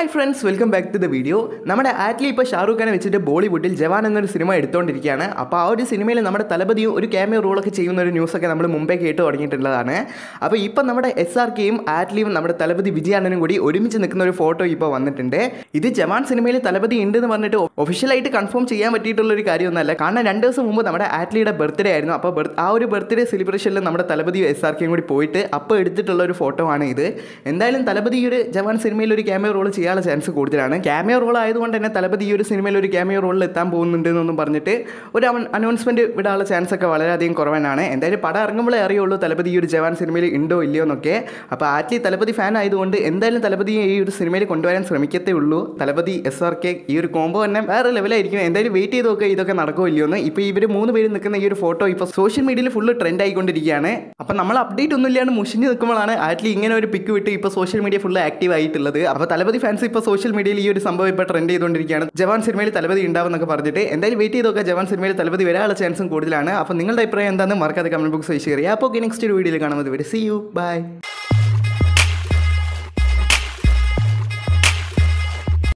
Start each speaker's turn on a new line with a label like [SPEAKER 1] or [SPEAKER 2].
[SPEAKER 1] hi friends welcome back to the video നമ്മുടെ ആറ്റ്ലി ഇപ്പോൾ ഷാറൂഖ് ഖാനെ വെച്ചിട്ട് ബോളിവുഡിൽ ജവാൻ എന്നൊരു സിനിമ എടുത്തുകൊണ്ടിരിക്കുകയാണ് അപ്പോൾ ആ ഒരു സിനിമയിൽ നമ്മുടെ തലപതിയും ഒരു ക്യാമിയോ റോളൊക്കെ ചെയ്യുന്ന ഒരു ന്യൂസൊക്കെ നമ്മൾ മുമ്പേ കേട്ട് തുടങ്ങിയിട്ടുള്ളതാണ് അപ്പോൾ ഇപ്പം നമ്മുടെ എസ് ആർ കെയും ആറ്റ്ലിയും നമ്മുടെ തലപതി വിജയാനനും കൂടി ഒരുമിച്ച് നിൽക്കുന്ന ഒരു ഫോട്ടോ ഇപ്പോൾ വന്നിട്ടുണ്ട് ഇത് ജവാൻ സിനിമയിൽ തലപതി ഉണ്ട് എന്ന് പറഞ്ഞിട്ട് ഒഫീഷ്യലായിട്ട് കൺഫേം ചെയ്യാൻ പറ്റിയിട്ടുള്ള ഒരു കാര്യമൊന്നുമല്ല കാരണം രണ്ട് ദിവസം മുമ്പ് നമ്മുടെ ആറ്റ്ലിയുടെ ബർത്ത്ഡേ ആയിരുന്നു അപ്പോൾ ബർത്ത് ആ ഒരു ബർത്ത്ഡേ സെലിബ്രേഷനിൽ നമ്മുടെ തലപതിയും എസ് ആർ കെയും കൂടി പോയിട്ട് അപ്പോൾ എടുത്തിട്ടുള്ള ഒരു ഫോട്ടോ ആണ് ഇത് എന്തായാലും തലപതി ഈ ഒരു ജവാൻ സിനിമയിൽ ഒരു ക്യാമിയോ റോൾ ചെയ്യാനുള്ള ചാൻസ് കൂടുതലാണ് ക്യാമിയോ റോൾ ആയതുകൊണ്ട് തന്നെ തലപതി ഈ ഒരു സിനിമയിൽ ഒരു ക്യാമിയോ റോളിൽ എത്താൻ പോകുന്നുണ്ട് എന്നൊന്നും പറഞ്ഞിട്ട് ഒരു അനൗൺസ്മെൻറ്റ് വിടാനുള്ള ചാൻസ് ഒക്കെ വളരെയധികം കുറവാണ് എന്തായാലും പടം ഇറങ്ങുമ്പോഴേ അറിയുള്ളൂ തലപതി ഈ ഒരു ജവാൻ സിനിമയിൽ ഉണ്ടോ ഇല്ലയോ എന്നൊക്കെ അപ്പോൾ ആറ്റ്ലി തലപതി ഫാൻ ആയതുകൊണ്ട് എന്തായാലും തലപതിയെ ഈ ഒരു സിനിമയിൽ കൊണ്ടുവരാൻ ശ്രമിക്കത്തേ ഉള്ളൂ തലപതി എസ് ആർ കെ ഈ ഒരു കോംബോ തന്നെ വേറെ ലെവലായിരിക്കും എന്തായാലും വെയിറ്റ് ചെയ്ത് നോക്കുക ഇതൊക്കെ നടക്കുമോ ഇല്ലയോ എന്ന് ഇപ്പോൾ ഇവർ മൂന്ന് പേര് നിൽക്കുന്ന ഈ ഒരു ഫോട്ടോ ഇപ്പോൾ സോഷ്യൽ മീഡിയയിൽ ഫുള്ള് ട്രെൻഡ് ആയിക്കൊണ്ടിരിക്കുകയാണ് അപ്പോൾ നമ്മൾ അപ്ഡേറ്റ് ഒന്നും ഇല്ലാണ്ട് മുഷിഞ്ഞ് നിൽക്കുമ്പോഴാണ് ആറ്റ്ലി ഇങ്ങനെ ഒരു പിക്ക് വിട്ട് ഇപ്പോൾ സോഷ്യൽ മീഡിയ ഫുള്ള് ആക്റ്റീവ് ആയിട്ടുള്ളത് അപ്പോൾ തലപതി ഫാൻസ് ഇപ്പോൾ സോഷ്യൽ മീഡിയയിൽ ഈ ഒരു സംഭവം ഇപ്പോൾ ട്രെൻഡ് ചെയ്തുകൊണ്ടിരിക്കുകയാണ് ജവാൻ സിനിമയിൽ തലപതി ഉണ്ടാവും എന്നൊക്കെ പറഞ്ഞിട്ട് എന്തായാലും വെയിറ്റ് ചെയ്ത് നോക്കുക ജവാൻ സിനിമയിൽ തലപതി വരാനുള്ള ചാൻസും കൂടുതലാണ് അപ്പോൾ നിങ്ങളുടെ അഭിപ്രായം എന്താണെന്ന് മറക്കാതെ കമന്റ് ബോക്സ് ഷെയർ ചെയ്യുക അപ്പോൾ നെക്സ്റ്റ് ഒരു വീഡിയോയിൽ കാണുന്നത് വരെ സി യു ബൈ